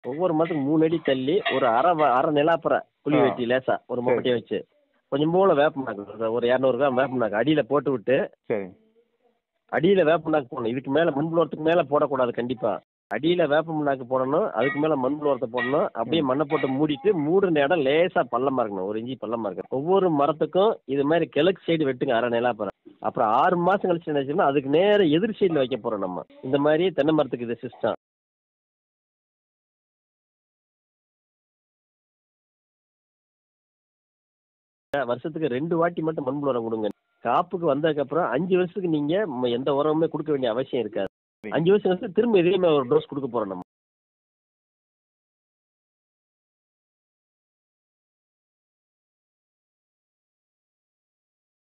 ஒவ்வொரு மரத்துக்கு மூணு அடி தள்ளி ஒரு அரை வ- அரை நிலாப்பறை குழி ஆ. வெட்டி லேசா ஒரு மொட்டையை வச்சு கொஞ்சம் போல வேப்பநாக்கு ஒரு இரநூறு கிராம் வேப்பநாக்கு அடியில் போட்டு விட்டு சரி அடியில் வேப்பநாக்கு போடணும் இதுக்கு மேலே மண் புழுவத்துக்கு மேலே போடக்கூடாது கண்டிப்பாக அடியில் வேப்ப புண்ணாக்கு போடணும் அதுக்கு மேலே மண் புழுவத்தை போடணும் அப்படியே மண்ணை போட்டு மூடிட்டு மூடுன இடம் லேசாக பள்ளமாக இருக்கணும் ஒரு இஞ்சி பள்ளமாக இருக்கணும் ஒவ்வொரு மரத்துக்கும் இது மாதிரி கிழக்கு சைடு வெட்டுங்க அரை நிலாப்பறை அப்புறம் ஆறு மாதம் கழிச்சு நினைச்சோம்னா அதுக்கு நேர எதிர் சைடில் வைக்க போகிறோம் நம்ம இந்த மாதிரி தென்னை மரத்துக்கு இது சிஸ்டம் வருஷத்துக்கு ரெண்டு வாட்டி மட்டும் மண் உரம் கொடுங்க காப்புக்கு வந்ததுக்கப்புறம் அஞ்சு வருஷத்துக்கு நீங்கள் எந்த உரமுமே கொடுக்க வேண்டிய அவசியம் இருக்காது அஞ்சு வருஷம் கழிச்சு திரும்ப இதே மாதிரி ஒரு டோஸ் கொடுக்க போகிறோம் நம்ம